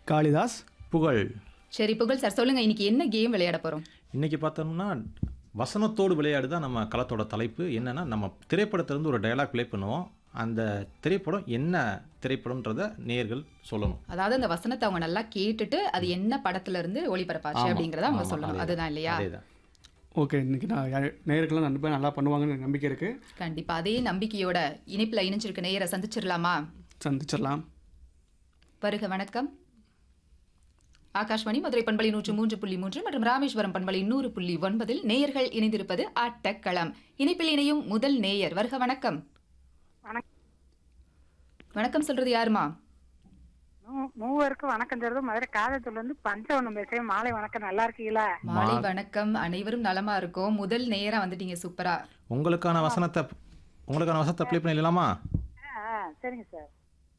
காளிதாஸ் புகழ் சரி புகழ் சார் சொல்லுங்க இன்னைக்கு என்ன கேம் விளையாட போறோம் இன்னைக்கு பார்த்தோம்னா வசனத்தோடு விளையாடு தான் நம்ம களத்தோட தலைப்பு என்னன்னா நம்ம திரைப்படத்திலிருந்து ஒரு டயலாக் ப்ளே பண்ணுவோம் அந்த திரைப்படம் என்ன திரைப்படம்ன்றத நேர்கள் சொல்லணும் அதாவது அந்த வசனத்தை அவங்க நல்லா கேட்டுட்டு அது என்ன படத்துல இருந்து ஒளிபரப்பாச்சு ஆமா, அப்படிங்கறத அவங்க ஆமா, சொல்லணும் அதேதான். அதுதான் இல்லையா அதேதான் ஓகே இன்னைக்கு நான் யா- நேயர்கள்லாம் ரெண்டு பேரும் நல்லா பண்ணுவாங்கன்னு எனக்கு நம்பிக்கை இருக்குது கண்டிப்பா அதே நம்பிக்கையோட இணைப்புல இணைஞ்சிருக்க நேயரை சந்திச்சிடலாமா சந்திச்சிடலாம் வருக வணக்கம் ஆகாஷ்வாணி மதுரை பண்பலை நூற்று மூன்று புள்ளி மூன்று மற்றும் ராமேஸ்வரம் பண்பலை நூறு புள்ளி ஒன்பதில் நேயர்கள் இணைந்திருப்பது ஆட்டக்களம் இணைப்பில் இணையும் முதல் நேயர் வருக வணக்கம் வணக்கம். வணக்கம் சொல்றது யாருமா மூ- மூவருக்கும் வணக்கம் சொல்றது மதுரை காதத்துல இருந்து பஞ்சவனம் பேசுறேன் மாலை வணக்கம் நல்லா இருக்கீங்களா மாலை வணக்கம் அனைவரும் நலமா இருக்கோம் முதல் நேயரா வந்துட்டீங்க சூப்பரா உங்களுக்கான வசனத்தை உங்களுக்கான வசனத்தை ப்ளே பண்ணிடலாமா ஆ, ஆ, சரிங்க சார்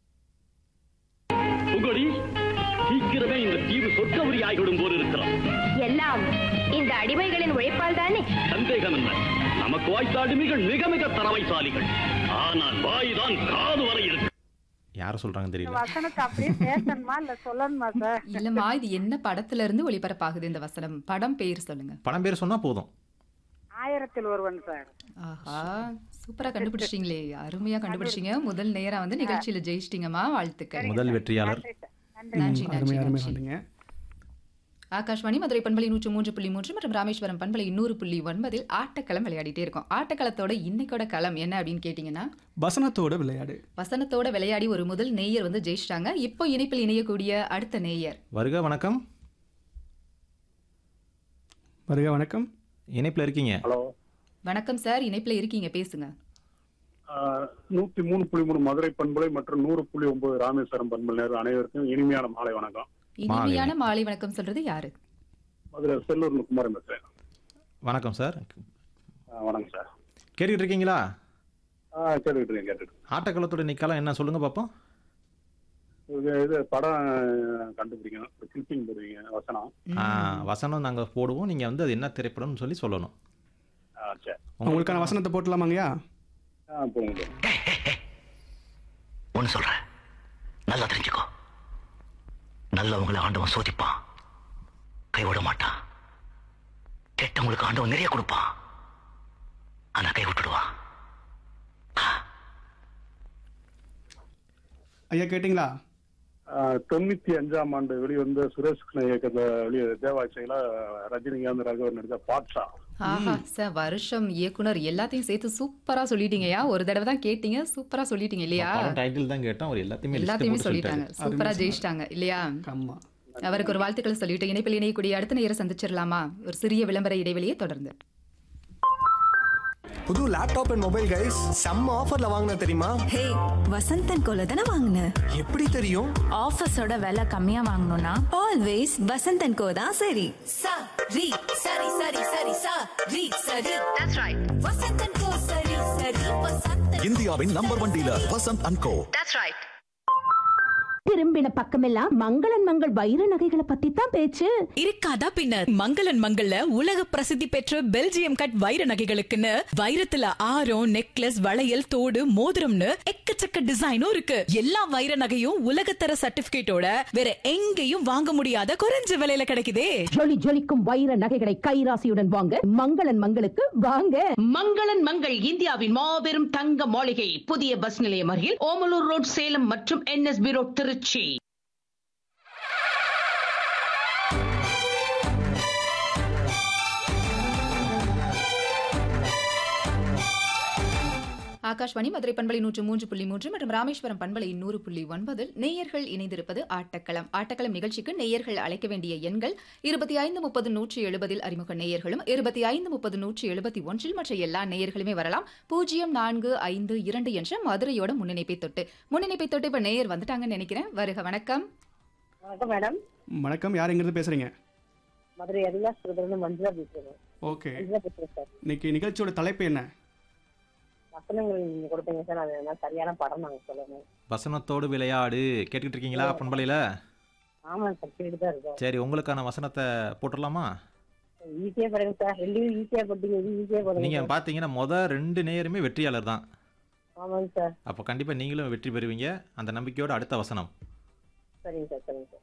புகழி சீக்கிரமே இந்த தீவு சொர்க்கவரி ஆகிவிடும் போல் இருக்கிறோம் எல்லாம் இந்த அடிமைகளின் உழைப்பால் தானே சந்தேகம் என்ன நமக்கு வாய்த்த அடிமைகள் மிக மிக தரவைசாலிகள் ஆனால் வாய்தான் காது வரை இருக்கு யாரை சொல்றாங்கன்னு இந்த தெரியல வசனத்தை அப்படியே பேசணுமா இல்ல சொல்லணுமா சார் இல்லம்மா இது என்ன படத்துல இருந்து ஒளிபரப்பாகுது இந்த வசனம் படம் பேர் சொல்லுங்க படம் பேர் சொன்னா போதும் ஆயிரத்தில் ஒருவன் சார் ஆஹா சூப்பரா கண்டுபிடிச்சிட்டீங்களே அருமையா கண்டுபிடிச்சீங்க முதல் நேரா வந்து நிகழ்ச்சியில ஜெயிச்சிட்டீங்கம்மா வாழ்த்துக்கள் முதல் வெற்றியாளர் நன்றி நன்றி அருமை நன்றி அருமை நன்றி சொன்னீங்க ஆகாஷ்வாணி மதுரை பண்பலை நூற்று மூன்று புள்ளி மூன்று மற்றும் ராமேஸ்வரம் பண்பலை நூறு புள்ளி ஒன்பதில் ஆட்டக்களம் விளையாடிட்டே இருக்கோம் ஆட்டக்களத்தோட இன்னைக்கோட களம் என்ன அப்படின்னு கேட்டீங்கன்னா வசனத்தோட விளையாடு வசனத்தோட விளையாடி ஒரு முதல் நேயர் வந்து ஜெயிச்சிட்டாங்க இப்போ இணைப்பில் இணையக்கூடிய அடுத்த நேயர் வருக வணக்கம் வருக வணக்கம் இணைப்பில் இருக்கீங்க ஹலோ வணக்கம் சார் இணைப்பில் இருக்கீங்க பேசுங்க நூத்தி மூணு புள்ளி மூணு மதுரை பண்பலை மற்றும் நூறு புள்ளி ஒன்பது ராமேஸ்வரம் பண்பலை நேரம் அனைவருக்கும் இனிமையான மாலை வணக்கம் இனிமையான மாலை வணக்கம் சொல்றது யாரு மதுரை செல்லூர் குமாரன் பேசுறேன் வணக்கம் சார் ஆ, வணக்கம் சார் கேட்டுக்கிட்டு இருக்கீங்களா ஆ கேட்டுக்கிட்டு இருக்கேன் கேட்டுட்டு இருக்கேன். ஆட்டக்களத்தோட நிக்கலாம் என்ன சொல்லுங்க பார்ப்போம் இது இது படம் கண்டுபிடிக்கணும் கிளிப்பிங் போடுவீங்க வசனம் ஆ, வசனம் நாங்கள் போடுவோம் நீங்கள் வந்து அது என்ன திரைப்படம்னு சொல்லி சொல்லணும் ஆ சரி உங்களுக்கான வசனத்தை போட்டலாமாங்கய்யா ஆ போங்க ஒன்னு சொல்றேன் நல்லா தெரிஞ்சுக்கோ நல்லவங்களை ஆண்டவன் சோதிப்பான் கைவிட மாட்டான் கெட்டவங்களுக்கு ஆண்டவன் நிறைய கொடுப்பான் ஆனா கை விட்டுடுவான் ஐயா கேட்டிங்களா ஆ, தொண்ணூத்தி அஞ்சாம் ஆண்டு வெளிவந்த சுரேஷ் கிருஷ்ண இயக்கத்தை வெளியே தேவாட்சியில ரஜினிகாந்த் ராகவன் நடித்த பாட்ஷா ஆஹா சார் வருஷம் இயக்குனர் எல்லாத்தையும் சேர்த்து சூப்பரா சொல்லிட்டீங்கயா ஒரு தடவை தான் கேட்டீங்க சூப்பரா சொல்லிட்டீங்க இல்லையா படம் டைட்டில் தான் கேட்டோம் அவர் எல்லாத்தையுமே list எல்லாத்தையுமே போட்டு சொல்லிட்டாங்க சொல்லிட்டாரு. சூப்பரா ஜெயிச்சிட்டாங்க இல்லையா ஆமா அவருக்கு ஒரு வாழ்த்துக்களை சொல்லிட்டு இணைப்பில் இணையக்கூடிய அடுத்த நேரம் சந்திச்சிடலாமா ஒரு சிறிய விளம்பர இடைவெளியை தொடர்ந்து புது லேப்டாப் அண்ட் மொபைல் கைஸ் செம்ம ஆஃபர்ல வாங்கின தெரியுமா ஹே வசந்தன் கோல தானே வாங்கின எப்படி தெரியும் ஆஃபீஸோட விலை கம்மியா வாங்கணும்னா ஆல்வேஸ் வசந்தன் கோ தான் சரி சா ரி சரி சரி சரி சா ரி சரி தட்ஸ் ரைட் வசந்தன் கோ சரி சரி வசந்தன் இந்தியாவின் number one dealer Vasanth and co that's right திரும்பின பக்கமெல்லாம் மங்களன் மங்கள் வைர நகைகளை பத்தி தான் பேச்சு இருக்காதா பின்னர் மங்களன் மங்கள்ல உலக பிரசித்தி பெற்ற பெல்ஜியம் கட் வைர நகைகளுக்குன்னு வைரத்துல ஆரம் நெக்லஸ் வளையல் தோடு மோதிரம்னு எக்கச்சக்க டிசைனும் இருக்கு எல்லா வைர நகையும் உலகத்தர சர்டிபிகேட்டோட வேற எங்கேயும் வாங்க முடியாத குறைஞ்ச விலையில கிடைக்குதே ஜொலி ஜொலிக்கும் வைர நகைகளை கைராசியுடன் வாங்க மங்களன் மங்களுக்கு வாங்க மங்களன் மங்கள் இந்தியாவின் மாபெரும் தங்க மாளிகை புதிய பஸ் நிலையம் அருகில் ஓமலூர் ரோட் சேலம் மற்றும் என்எஸ்பி ரோட் திருச்சி ஆகாஷ்வாணி மதுரை பண்பலை நூற்று மூன்று புள்ளி மூன்று மற்றும் ராமேஸ்வரம் பண்பலை நூறு புள்ளி ஒன்பதில் நேயர்கள் இணைந்திருப்பது ஆட்டக்களம் ஆட்டக்களம் நிகழ்ச்சிக்கு நேயர்கள் அழைக்க வேண்டிய எண்கள் இருபத்தி ஐந்து முப்பது நூற்றி எழுபதில் அறிமுக நேயர்களும் இருபத்தி ஐந்து முப்பது நூற்றி எழுபத்தி ஒன்றில் மற்ற எல்லா நேயர்களுமே வரலாம் பூஜ்ஜியம் நான்கு ஐந்து இரண்டு என்ற மதுரையோட முன்னிணைப்பை தொட்டு முன்னிணைப்பை தொட்டு இப்ப நேயர் வந்துட்டாங்கன்னு நினைக்கிறேன் வருக வணக்கம் வணக்கம் மேடம் வணக்கம் யார் எங்கிறது பேசுறீங்க மதுரை அருளாசுரத்துல மஞ்சளா பேசுறேன் ஓகே மஞ்சளா பேசுறேன் சார் இன்னைக்கு நிகழ்ச்சியோட தலைப்பு என்ன வசனங்கள் நீங்க கொடுத்தீங்க சார் அது என்ன சரியான படம் நாங்க சொல்லணும் வசனத்தோடு விளையாடு கேட்டுக்கிட்டு இருக்கீங்களா பண்பலையில் ஆமா சார் கேட்டு தான் இருக்கோம் சரி உங்களுக்கான வசனத்தை போட்டுடலாமா ஈஸியா பாருங்க சார் ரெண்டு ஈஸியா போட்டீங்க இது ஈஸியா போடுங்க நீங்கள் சார். பார்த்தீங்கன்னா மொதல் ரெண்டு நேயருமே வெற்றியாளர் தான் ஆமாங்க சார் அப்போ கண்டிப்பாக நீங்களும் வெற்றி பெறுவீங்க அந்த நம்பிக்கையோட அடுத்த வசனம் சரிங்க சார் சரிங்க சார்